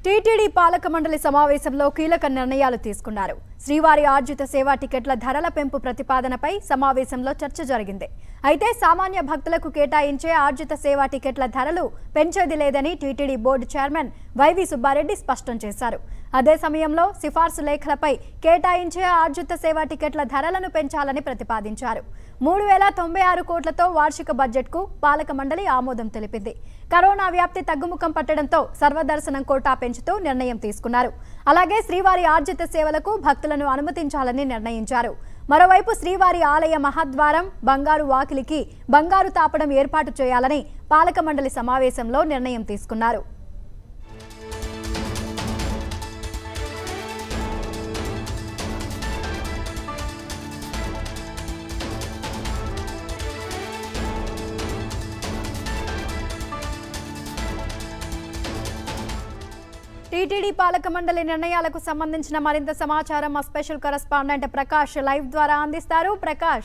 TTD పాలక మండలి సమావేశంలో కీలక నిర్ణయాలు తీసుకున్నారు శ్రీవారి ఆర్జిత సేవా టికెట్ల ధరల పెంపు ప్రతిపాదనపై సమావేశంలో చర్చ జరిగింది అయితే సామాన్య భక్తులకు కేటాయించే ఆర్జిత సేవా టికెట్ల ధరలు పెంచేది లేదని టీటీడీ బోర్డు చైర్మన్ వైవి సుబ్బారెడ్డి స్పష్టం చేశారు అదే సమయంలో సిఫార్సు లేఖలపై కేటాయించే ఆర్జిత సేవా టికెట్ల ధరలను పెంచాలని ప్రతిపాదించారు మూడు వేల తొంభై ఆరు కోట్లతో వార్షిక బడ్జెట్కు పాలక మండలి ఆమోదం తెలిపింది కరోనా వ్యాప్తి తగ్గుముఖం పట్టడంతో సర్వదర్శనం కోటా పెంచుతూ నిర్ణయం తీసుకున్నారు అలాగే శ్రీవారి ఆర్జిత సేవలకు భక్తులను అనుమతించాలని నిర్ణయించారు మరోవైపు శ్రీవారి ఆలయ మహాద్వారం బంగారు వాకిలికి బంగారు తాపడం ఏర్పాటు చేయాలని పాలక మండలి సమావేశంలో నిర్ణయం తీసుకున్నారు టీటీడీ పాలక మండలి నిర్ణయాలకు సంబంధించిన మరింత సమాచారం మా స్పెషల్ కరెస్పాండెంట్ ప్రకాష్ లైవ్ ద్వారా అందిస్తారు ప్రకాష్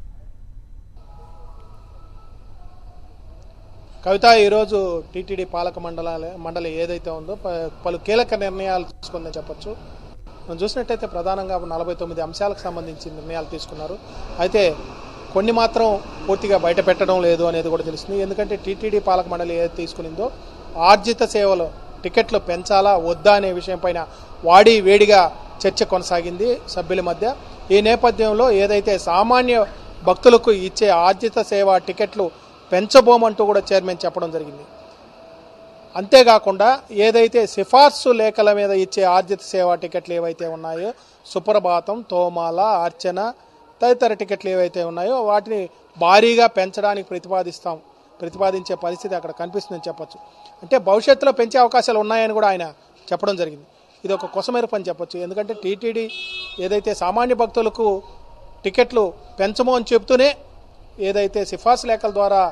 కవిత ఈరోజు టీటీడీ పాలక మండలాల మండలి ఏదైతే ఉందో ప- పలు కీలక నిర్ణయాలు తీసుకుందని చెప్పొచ్చు మనం చూసినట్టయితే ప్రధానంగా నలభై తొమ్మిది అంశాలకు సంబంధించి నిర్ణయాలు తీసుకున్నారు అయితే కొన్ని మాత్రం పూర్తిగా బయట పెట్టడం లేదు అనేది కూడా తెలుస్తుంది ఎందుకంటే టీటీడీ పాలక మండలి ఏదైతే తీసుకునిందో ఆర్జిత సేవలు టికెట్లు పెంచాలా వద్దా అనే విషయం పైన వాడి వేడిగా చర్చ కొనసాగింది సభ్యుల మధ్య ఈ నేపథ్యంలో ఏదైతే సామాన్య భక్తులకు ఇచ్చే ఆర్జిత సేవ టికెట్లు పెంచబోమంటూ కూడా చైర్మన్ చెప్పడం జరిగింది అంతేకాకుండా ఏదైతే సిఫార్సు లేఖల మీద ఇచ్చే ఆర్జిత సేవా టికెట్లు ఏవైతే ఉన్నాయో సుప్రభాతం తోమాల అర్చన తదితర టికెట్లు ఏవైతే ఉన్నాయో వాటిని భారీగా పెంచడానికి ప్రతిపాదిస్తాం ప్రతిపాదించే పరిస్థితి అక్కడ కనిపిస్తుందని చెప్పొచ్చు అంటే భవిష్యత్తులో పెంచే అవకాశాలు ఉన్నాయని కూడా ఆయన చెప్పడం జరిగింది ఇది ఒక కొసమెరుపు అని చెప్పొచ్చు ఎందుకంటే టీటీడీ ఏదైతే సామాన్య భక్తులకు టికెట్లు పెంచము అని చెప్తూనే ఏదైతే సిఫార్సు లేఖల ద్వారా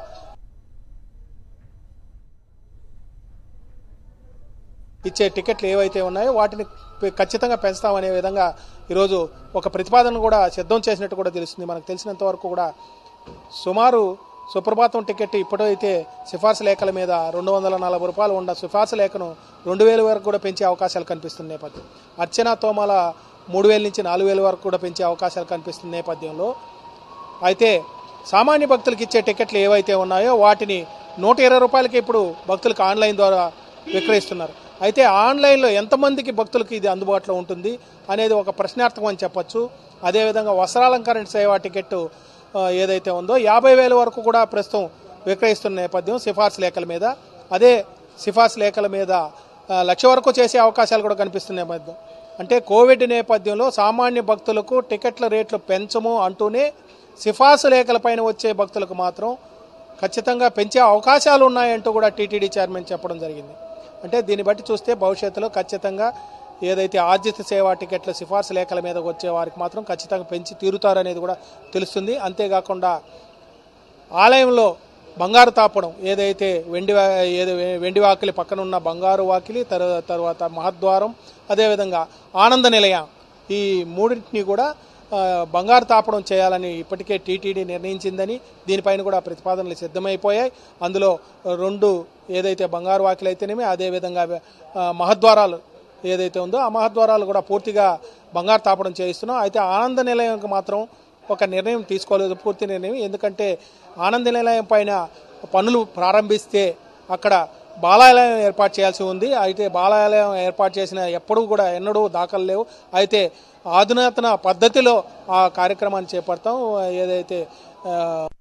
ఇచ్చే టికెట్లు ఏవైతే ఉన్నాయో వాటిని పె- ఖచ్చితంగా పెంచుతామనే విధంగా ఈరోజు ఒక ప్రతిపాదన కూడా సిద్ధం చేసినట్టు కూడా తెలుస్తుంది మనకు తెలిసినంత వరకు కూడా సుమారు సుప్రభాతం టికెట్ ఇప్పుడైతే సిఫార్సు లేఖల మీద రెండు వందల నలభై రూపాయలు ఉన్న సిఫార్సు లేఖను రెండు వేల వరకు కూడా పెంచే అవకాశాలు కనిపిస్తున్న నేపథ్యం అర్చన తోమల మూడు వేల నుంచి నాలుగు వేల వరకు కూడా పెంచే అవకాశాలు కనిపిస్తున్న నేపథ్యంలో అయితే సామాన్య భక్తులకు ఇచ్చే టికెట్లు ఏవైతే ఉన్నాయో వాటిని నూట ఇరవై రూపాయలకి ఇప్పుడు భక్తులకు ఆన్లైన్ ద్వారా విక్రయిస్తున్నారు అయితే ఆన్లైన్లో ఎంతమందికి భక్తులకు ఇది అందుబాటులో ఉంటుంది అనేది ఒక ప్రశ్నార్థకం అని చెప్పొచ్చు అదేవిధంగా వస్త్రాలంకరణ సేవా టికెట్ ఆ, ఏదైతే ఉందో యాభై వేల వరకు కూడా ప్రస్తుతం విక్రయిస్తున్న నేపథ్యం సిఫార్సు లేఖల మీద అదే సిఫార్సు లేఖల మీద ఆ, లక్ష వరకు చేసే అవకాశాలు కూడా కనిపిస్తున్న నేపథ్యం అంటే కోవిడ్ నేపథ్యంలో సామాన్య భక్తులకు టికెట్ల రేట్లు పెంచము అంటూనే సిఫార్సు లేఖలపైన వచ్చే భక్తులకు మాత్రం ఖచ్చితంగా పెంచే అవకాశాలు ఉన్నాయంటూ కూడా టీటీడీ చైర్మన్ చెప్పడం జరిగింది అంటే దీన్ని బట్టి చూస్తే భవిష్యత్తులో ఖచ్చితంగా ఏదైతే ఆర్జిత సేవా టికెట్ల సిఫార్సు లేఖల మీద వచ్చే వారికి మాత్రం ఖచ్చితంగా పెంచి తీరుతారనేది కూడా తెలుస్తుంది అంతేకాకుండా ఆలయంలో బంగారు తాపడం ఏదైతే వెండి వా- ఏదో వెండి వాకిలి పక్కన ఉన్న బంగారు వాకిలి తరు- తర్వాత మహద్వారం అదేవిధంగా ఆనంద నిలయం ఈ మూడింటిని కూడా ఆ, బంగారు తాపడం చేయాలని ఇప్పటికే టీటీడీ నిర్ణయించిందని దీనిపైన కూడా ప్రతిపాదనలు సిద్ధమైపోయాయి అందులో రెండు ఏదైతే బంగారు వాకిలి అయితేనేమి అదేవిధంగా ఆ, మహద్వారాలు ఏదైతే ఉందో ఆ మహద్వారాలు కూడా పూర్తిగా బంగారు తాపడం చేయిస్తున్నాం అయితే ఆనంద నిలయంకి మాత్రం ఒక నిర్ణయం తీసుకోలేదు పూర్తి నిర్ణయం ఎందుకంటే ఆనంద నిలయం పైన పనులు ప్రారంభిస్తే అక్కడ బాలాలయం ఏర్పాటు చేయాల్సి ఉంది అయితే బాలాలయం ఏర్పాటు చేసిన ఎప్పుడూ కూడా ఎన్నడూ దాఖలు లేవు అయితే ఆధునాతన పద్ధతిలో ఆ కార్యక్రమాన్ని చేపడతాం ఏదైతే ఆ,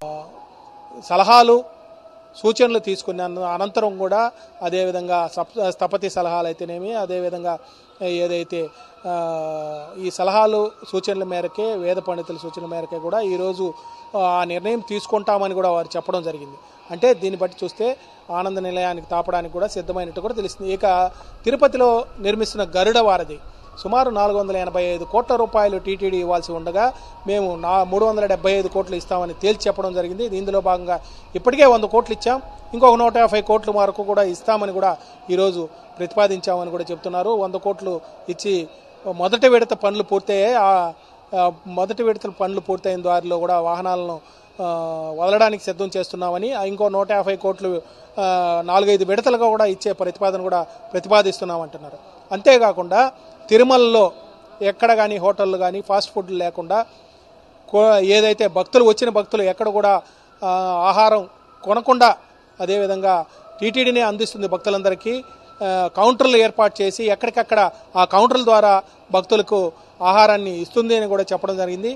సలహాలు సూచనలు తీసుకున్నాను అనంతరం కూడా అదేవిధంగా సప్ స్థపతి సలహాలు అయితేనేమి అదేవిధంగా ఏదైతే ఆ, ఈ సలహాలు సూచనల మేరకే వేద పండితుల సూచనల మేరకే కూడా ఈరోజు ఆ నిర్ణయం తీసుకుంటామని కూడా వారు చెప్పడం జరిగింది అంటే దీన్ని బట్టి చూస్తే ఆనంద నిలయానికి తాపడానికి కూడా సిద్ధమైనట్టు కూడా తెలుస్తుంది ఇక తిరుపతిలో నిర్మిస్తున్న గరుడ వారధి సుమారు నాలుగు వందల ఎనభై ఐదు కోట్ల రూపాయలు టీటీడీ ఇవ్వాల్సి ఉండగా మేము నా మూడు వందల డెబ్బై ఐదు కోట్లు ఇస్తామని తేల్చి చెప్పడం జరిగింది ఇందులో భాగంగా ఇప్పటికే వంద కోట్లు ఇచ్చాం ఇంకొక నూట యాభై కోట్ల వరకు కూడా ఇస్తామని కూడా ఈరోజు ప్రతిపాదించామని కూడా చెప్తున్నారు వంద కోట్లు ఇచ్చి మొదటి విడత పనులు పూర్తయ్యాయి ఆ ఆ మొదటి విడతల పనులు పూర్తయిన దారిలో కూడా వాహనాలను ఆ, వదలడానికి సిద్ధం చేస్తున్నామని ఆ ఇంకో నూట యాభై కోట్లు ఆ, నాలుగైదు విడతలుగా కూడా ఇచ్చే ప్రతిపాదన కూడా ప్రతిపాదిస్తున్నామంటున్నారు అంతేకాకుండా తిరుమలలో ఎక్కడ కానీ హోటళ్ళు కానీ ఫాస్ట్ ఫుడ్ లేకుండా కో- ఏదైతే భక్తులు వచ్చిన భక్తులు ఎక్కడ కూడా ఆ, ఆహారం కొనకుండా అదేవిధంగా టీటీడీనే అందిస్తుంది భక్తులందరికీ ఆ, కౌంటర్లు ఏర్పాటు చేసి ఎక్కడికక్కడ ఆ కౌంటర్ల ద్వారా భక్తులకు ఆహారాన్ని ఇస్తుంది అని కూడా చెప్పడం జరిగింది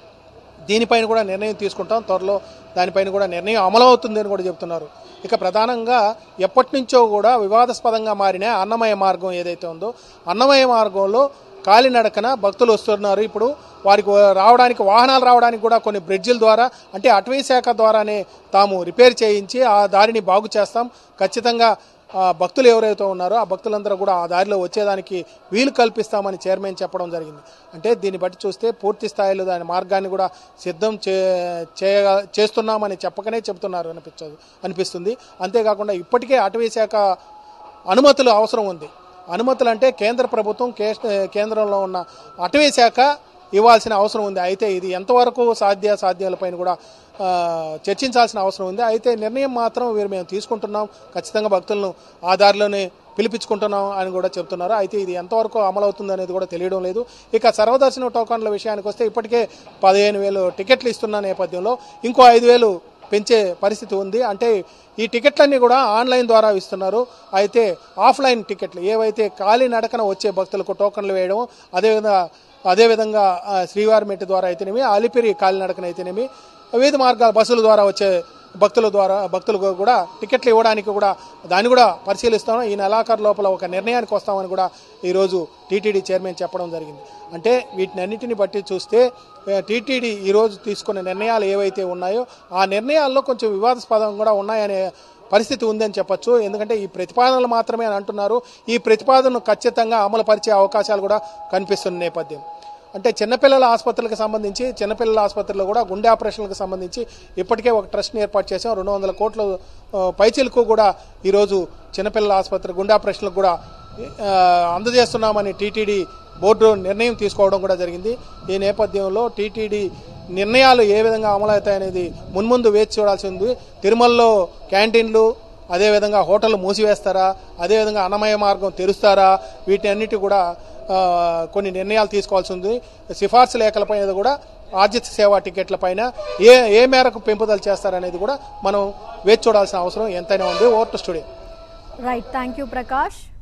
దీనిపైన కూడా నిర్ణయం తీసుకుంటాం త్వరలో దానిపైన కూడా నిర్ణయం అమలు అవుతుంది అని కూడా చెప్తున్నారు ఇక ప్రధానంగా ఎప్పటి నుంచో కూడా వివాదాస్పదంగా మారిన అన్నమయ మార్గం ఏదైతే ఉందో అన్నమయ మార్గంలో కాలినడకన భక్తులు వస్తున్నారు ఇప్పుడు వారికి రావడానికి వాహనాలు రావడానికి కూడా కొన్ని బ్రిడ్జిల ద్వారా అంటే అటవీ శాఖ ద్వారానే తాము రిపేర్ చేయించి ఆ దారిని బాగు చేస్తాం ఖచ్చితంగా ఆ భక్తులు ఎవరైతే ఉన్నారో ఆ భక్తులందరూ కూడా ఆ దారిలో వచ్చేదానికి వీలు కల్పిస్తామని చైర్మన్ చెప్పడం జరిగింది అంటే దీన్ని బట్టి చూస్తే పూర్తి స్థాయిలో దాని మార్గాన్ని కూడా సిద్ధం చే చేయ చేస్తున్నామని చెప్పకనే చెబుతున్నారు అనిపించదు అనిపిస్తుంది అంతేకాకుండా ఇప్పటికే అటవీ శాఖ అనుమతులు అవసరం ఉంది అనుమతులు అంటే కేంద్ర ప్రభుత్వం కే- కేంద్రంలో ఉన్న అటవీ శాఖ ఇవ్వాల్సిన అవసరం ఉంది అయితే ఇది ఎంతవరకు సాధ్య సాధ్యాలపైన కూడా ఆ, చర్చించాల్సిన అవసరం ఉంది అయితే నిర్ణయం మాత్రం వీరు మేము తీసుకుంటున్నాం ఖచ్చితంగా భక్తులను ఆ దారిలోనే పిలిపించుకుంటున్నాం అని కూడా చెప్తున్నారు అయితే ఇది ఎంతవరకు అమలు అవుతుంది అనేది కూడా తెలియడం లేదు ఇక సర్వదర్శన టోకన్ల విషయానికి వస్తే ఇప్పటికే పదిహేను వేలు టికెట్లు ఇస్తున్న నేపథ్యంలో ఇంకో ఐదు వేలు పెంచే పరిస్థితి ఉంది అంటే ఈ టికెట్లన్నీ కూడా ఆన్లైన్ ద్వారా ఇస్తున్నారు అయితే ఆఫ్లైన్ టికెట్లు ఏవైతే ఖాళీ నడకన వచ్చే భక్తులకు టోకన్లు వేయడం అదేవిధంగా అదేవిధంగా ఆ, శ్రీవారి మెట్టు ద్వారా అయితేనేమి అలిపిరి కాలినడకన అయితేనేమి వివిధ మార్గాల బస్సుల ద్వారా వచ్చే భక్తుల ద్వారా భక్తులకు కూడా టికెట్లు ఇవ్వడానికి కూడా దాన్ని కూడా పరిశీలిస్తాం ఈ నెలాఖరు లోపల ఒక నిర్ణయానికి వస్తామని కూడా ఈరోజు టీటీడీ చైర్మన్ చెప్పడం జరిగింది అంటే వీటిని అన్నిటిని బట్టి చూస్తే టీటీడీ ఈరోజు తీసుకున్న నిర్ణయాలు ఏవైతే ఉన్నాయో ఆ నిర్ణయాల్లో కొంచెం వివాదాస్పదం కూడా ఉన్నాయనే పరిస్థితి ఉందని చెప్పొచ్చు ఎందుకంటే ఈ ప్రతిపాదనలు మాత్రమే అని అంటున్నారు ఈ ప్రతిపాదనను ఖచ్చితంగా అమలు పరిచే అవకాశాలు కూడా కనిపిస్తున్న నేపథ్యం అంటే చిన్నపిల్లల ఆసుపత్రులకు సంబంధించి చిన్నపిల్లల ఆసుపత్రిలో కూడా గుండె ఆపరేషన్లకు సంబంధించి ఇప్పటికే ఒక ట్రస్ట్ని ఏర్పాటు చేసాం రెండు వందల కోట్ల ఆ, పైచీలకు కూడా ఈరోజు చిన్నపిల్లల ఆసుపత్రి గుండె ఆపరేషన్లకు కూడా ఆ, అందజేస్తున్నామని టీటీడీ బోర్డు నిర్ణయం తీసుకోవడం కూడా జరిగింది ఈ నేపథ్యంలో టీటీడీ నిర్ణయాలు ఏ విధంగా అమలవుతాయనేది మున్ముందు వేచి చూడాల్సి ఉంది తిరుమలలో క్యాంటీన్లు అదేవిధంగా హోటళ్ళు మూసివేస్తారా అదేవిధంగా అన్నమయ మార్గం తెరుస్తారా వీటి అన్నిటి కూడా ఆ, కొన్ని నిర్ణయాలు తీసుకోవాల్సి ఉంది సిఫార్సు లేఖలపైన కూడా ఆర్జిత సేవా టికెట్ల పైన ఏ ఏ మేరకు పెంపుదల చేస్తారనేది కూడా మనం వేచి చూడాల్సిన అవసరం ఎంతైనా ఉంది over to studio right thank you Prakash